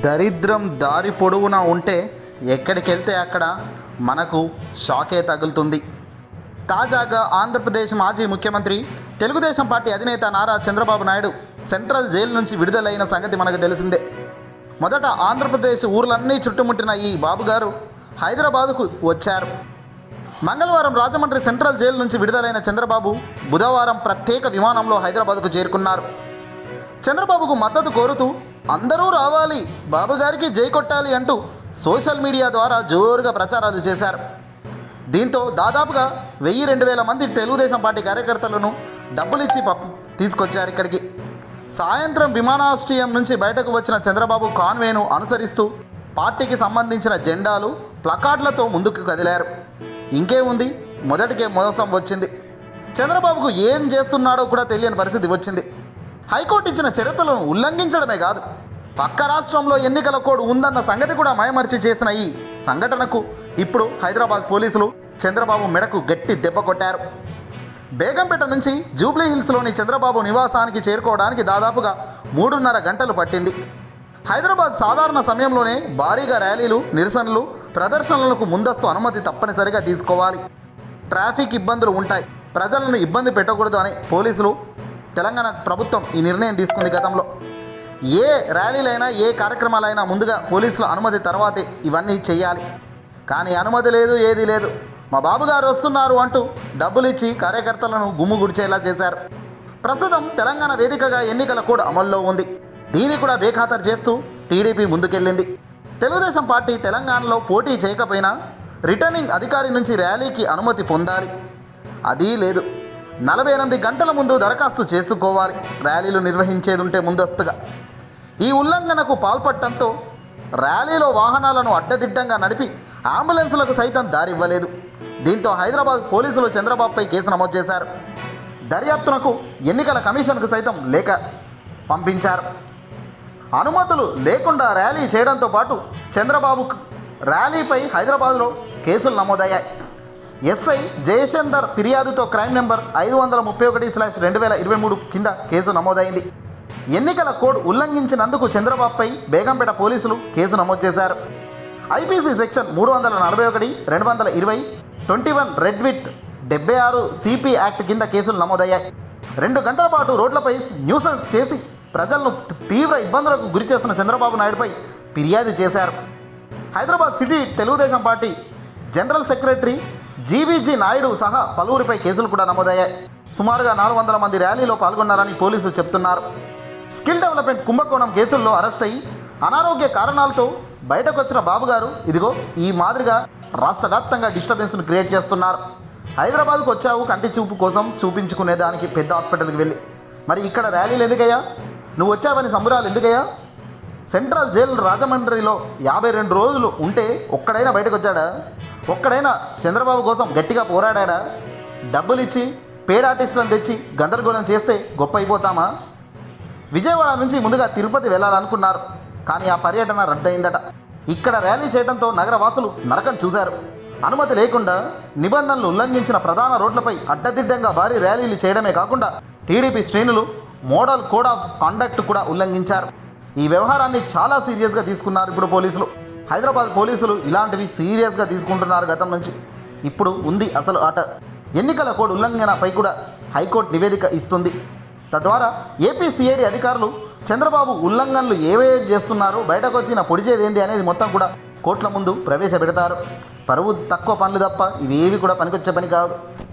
దరిద్రం దారి పొడవునా ఉంటే ఎక్కడికి వెళ్తే అక్కడ మనకు షాకే తగులుతుంది తాజాగా ఆంధ్రప్రదేశ్ మాజీ ముఖ్యమంత్రి తెలుగుదేశం పార్టీ అధినేత నారా చంద్రబాబు నాయుడు సెంట్రల్ జైలు నుంచి విడుదలైన సంగతి మనకు తెలిసిందే మొదట ఆంధ్రప్రదేశ్ ఊర్లన్నీ చుట్టుముట్టిన ఈ బాబు గారు హైదరాబాదుకు వచ్చారు మంగళవారం రాజమండ్రి సెంట్రల్ జైలు నుంచి విడుదలైన చంద్రబాబు బుధవారం ప్రత్యేక విమానంలో హైదరాబాద్కు చేరుకున్నారు చంద్రబాబుకు మద్దతు కోరుతూ అందరూ రావాలి బాబు గారికి జై కొట్టాలి అంటూ సోషల్ మీడియా ద్వారా జోరుగా ప్రచారాలు చేశారు దీంతో దాదాపుగా వెయ్యి రెండు వేల మంది తెలుగుదేశం పార్టీ కార్యకర్తలను డబ్బులిచ్చి పప్పు తీసుకొచ్చారు ఇక్కడికి సాయంత్రం విమానాశ్రయం నుంచి బయటకు వచ్చిన చంద్రబాబు కాన్వేను అనుసరిస్తూ పార్టీకి సంబంధించిన జెండాలు ప్లకార్డులతో ముందుకు కదిలారు ఇంకేముంది మొదటికే మోసం వచ్చింది చంద్రబాబుకు ఏం చేస్తున్నాడో కూడా తెలియని పరిస్థితి వచ్చింది హైకోర్టు ఇచ్చిన షరతులను ఉల్లంఘించడమే కాదు పక్క రాష్ట్రంలో ఎన్నికల కోడ్ ఉందన్న సంగతి కూడా మాయమర్చి చేసిన ఈ సంఘటనకు ఇప్పుడు హైదరాబాద్ పోలీసులు చంద్రబాబు మెడకు గట్టి దెబ్బ కొట్టారు బేగంపేట నుంచి జూబ్లీ హిల్స్లోని చంద్రబాబు నివాసానికి చేరుకోవడానికి దాదాపుగా మూడున్నర గంటలు పట్టింది హైదరాబాద్ సాధారణ సమయంలోనే భారీగా ర్యాలీలు నిరసనలు ప్రదర్శనలకు ముందస్తు అనుమతి తప్పనిసరిగా తీసుకోవాలి ట్రాఫిక్ ఇబ్బందులు ఉంటాయి ప్రజలను ఇబ్బంది పెట్టకూడదు అని పోలీసులు తెలంగాణ ప్రభుత్వం ఈ నిర్ణయం తీసుకుంది గతంలో ఏ ర్యాలీలైనా ఏ కార్యక్రమాలైనా ముందుగా పోలీసుల అనుమతి తర్వాతే ఇవన్నీ చేయాలి కానీ అనుమతి లేదు ఏదీ లేదు మా బాబుగారు వస్తున్నారు అంటూ డబ్బులు ఇచ్చి కార్యకర్తలను గుమ్ముగుడిచేలా చేశారు ప్రస్తుతం తెలంగాణ వేదికగా ఎన్నికల కోడ్ అమల్లో ఉంది దీన్ని కూడా బేఖాతరు చేస్తూ టీడీపీ ముందుకెళ్ళింది తెలుగుదేశం పార్టీ తెలంగాణలో పోటీ చేయకపోయినా రిటర్నింగ్ అధికారి నుంచి ర్యాలీకి అనుమతి పొందాలి అదీ లేదు నలభై ఎనిమిది గంటల ముందు దరఖాస్తు చేసుకోవాలి ర్యాలీలు నిర్వహించేది ఉంటే ముందస్తుగా ఈ ఉల్లంఘనకు పాల్పడటంతో ర్యాలీలో వాహనాలను అడ్డదిడ్డంగా నడిపి అంబులెన్సులకు సైతం దారివ్వలేదు దీంతో హైదరాబాద్ పోలీసులు చంద్రబాబుపై కేసు నమోదు చేశారు దర్యాప్తునకు ఎన్నికల కమిషన్కు సైతం లేఖ పంపించారు అనుమతులు లేకుండా ర్యాలీ చేయడంతో పాటు చంద్రబాబు ర్యాలీపై హైదరాబాద్లో కేసులు నమోదయ్యాయి ఎస్ఐ జయచందర్ ఫిర్యాదుతో క్రైమ్ నెంబర్ ఐదు వందల ముప్పై ఒకటి స్లాష్ రెండు వేల ఇరవై మూడు కింద కేసు నమోదైంది ఎన్నికల కోడ్ ఉల్లంఘించినందుకు చంద్రబాబుపై బేగంపేట పోలీసులు కేసు నమోదు చేశారు ఐపీసీ సెక్షన్ మూడు వందల నలభై ఒకటి రెండు వందల ఇరవై ట్వంటీ వన్ రెడ్ విట్ డెబ్బై ఆరు సిపి యాక్ట్ కింద కేసులు నమోదయ్యాయి రెండు గంటల పాటు రోడ్లపై న్యూసెన్స్ చేసి ప్రజలను తీవ్ర ఇబ్బందులకు గురి చేసిన చంద్రబాబు నాయుడుపై ఫిర్యాదు చేశారు Hyderabad city Telugu Desam party general secretary GVG Naidu సహా పలువురిపై కేసులు కూడా నమోదయ్యాయి సుమారుగా నాలుగు వందల మంది ర్యాలీలో పాల్గొన్నారని పోలీసులు చెప్తున్నారు స్కిల్ డెవలప్మెంట్ కుంభకోణం కేసుల్లో అరెస్ట్ అయ్యి అనారోగ్య కారణాలతో బయటకు వచ్చిన బాబు గారు ఇదిగో ఈ మాదిరిగా రాష్ట్ర వ్యాప్తంగా డిస్టర్బెన్స్ను క్రియేట్ చేస్తున్నారు హైదరాబాద్కు వచ్చావు కంటి చూపు కోసం చూపించుకునే దానికి పెద్ద హాస్పిటల్కి వెళ్ళి మరి ఇక్కడ ర్యాలీలు ఎందుకయ్యా నువ్వు వచ్చావని సంబరాలు ఎందుకయ్యా సెంట్రల్ జైలు రాజమండ్రిలో యాభై రెండు రోజులు ఉంటే ఒక్కడైనా బయటకు వచ్చాడా ఒక్కడైనా చంద్రబాబు కోసం గట్టిగా పోరాడా డబ్బులు ఇచ్చి పేడ్ ఆర్టిస్టులను తెచ్చి గందరగోళం చేస్తే గొప్ప అయిపోతామా విజయవాడ నుంచి ముందుగా తిరుపతి వెళ్ళాలనుకున్నారు కానీ ఆ పర్యటన రద్దయిందట ఇక్కడ ర్యాలీ చేయడంతో నగర వాసులు నరకం చూశారు అనుమతి లేకుండా నిబంధనలు ఉల్లంఘించిన ప్రధాన రోడ్లపై అడ్డదిడ్డంగా భారీ ర్యాలీలు చేయడమే కాకుండా టీడీపీ శ్రేణులు మోడల్ కోడ్ ఆఫ్ కండక్ట్ కూడా ఉల్లంఘించారు ఈ వ్యవహారాన్ని చాలా సీరియస్గా తీసుకున్నారు ఇప్పుడు పోలీసులు హైదరాబాద్ పోలీసులు ఇలాంటివి సీరియస్గా తీసుకుంటున్నారు గతం నుంచి ఇప్పుడు ఉంది అసలు ఆట ఎన్నికల కోడ్ ఉల్లంఘనపై కూడా హైకోర్టు నివేదిక ఇస్తుంది తద్వారా ఏపీ సిఐడి అధికారులు చంద్రబాబు ఉల్లంఘనలు ఏవేవి చేస్తున్నారో బయటకు వచ్చిన పొడిచేదేంటి అనేది మొత్తం కూడా కోర్టుల ముందు ప్రవేశపెడతారు పరువు తక్కువ పనులు తప్ప ఇవేవి కూడా పనికొచ్చే పని కాదు